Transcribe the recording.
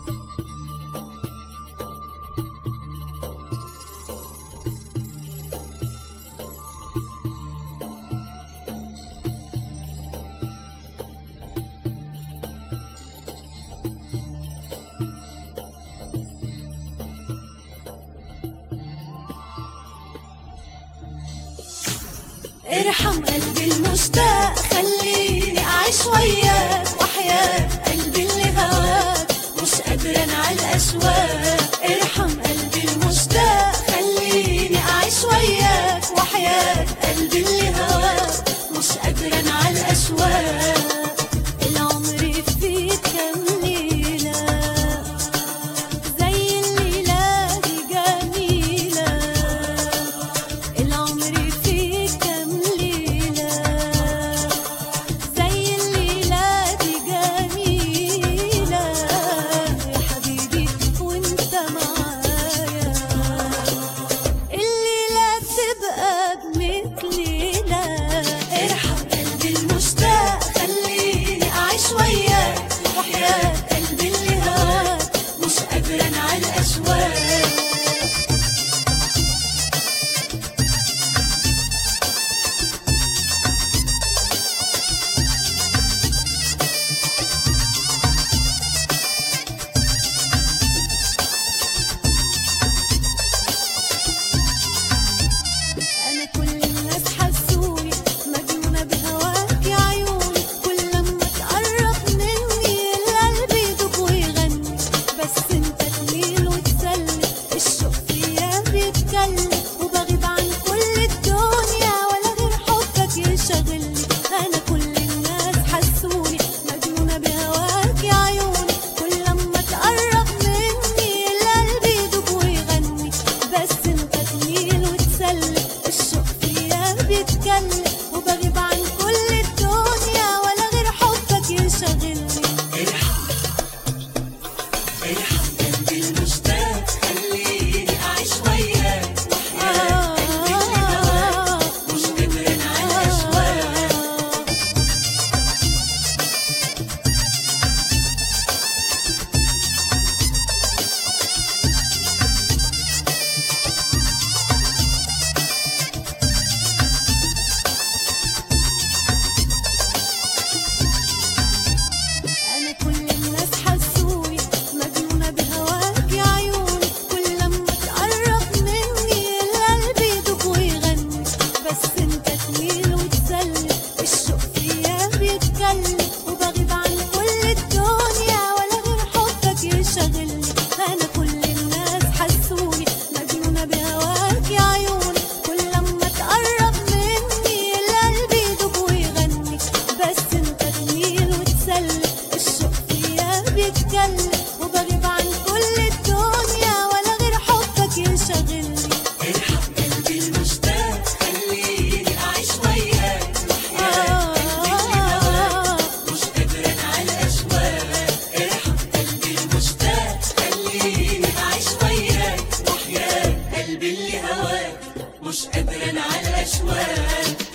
ارحم قلبي المشتاق خليني اعيش وياك وحياة قلبي اللي هواك مش قادرة انا على الاشواق ارحم قلبي المشتاق خليني اعيش وياك وحياة قلبي اللي هواك مش قادرة انا على الاشواق العمر فيك كام ليلة زي الليلة دي جميلة العمر فيك كام ليلة زي الليلة دي جميلة يا حبيبي وانت معايا الليلة بتبقى بمثل ليلة ارحم قلبي المشتاق خليني أعيش وياك وحياة قلبي اللي هواك مش قادرة أنا على الأشواق أنا كل الناس حسوني مجنونة بهواك يا عيوني كل لما تقرب مني القلب يدوب ويغني بس انت تميل وتسلي الشوق فيا بيتكلم وبغيب عن كل الدنيا ولا غير حبك يشغلني أنا كل الناس حسوني مجنونة بهواك يا عيوني كل لما تقرب مني القلب يدوب ويغني بس انت تميل وتسلي الشوق فيا بيتكلم وبغيب عن كل الدنيا ولا غير حبك يشغلني ارحم قلبي المشتاق خليني أعيش وياك آه مش قادر على الأشواق أنا كل الناس حسوني مجنونة بهواك يا عيوني كل لما تقرب مني القلب يدوب ويغني بس انت تميل وتسلي الشوق فيا بيتكلم وبغيب عن كل الدنيا ولا غير حبك يشغلني أنا كل الناس حسوني مجنونة بهواك يا عيوني كل لما تقرب مني القلب يدوب ويغني بس انت تميل وتسلي الشوق فيا بيتكلم وبغيب عن كل الدنيا ولا غير حبك يشغلني ارحم قلبي المشتاق خليني أعيش وياك آه مش قادر أنا على الأشواق ارحم قلبي المشتاق خليني أعيش وياك وحياة قلبي اللي هواك مش قادر أنا على الأشواق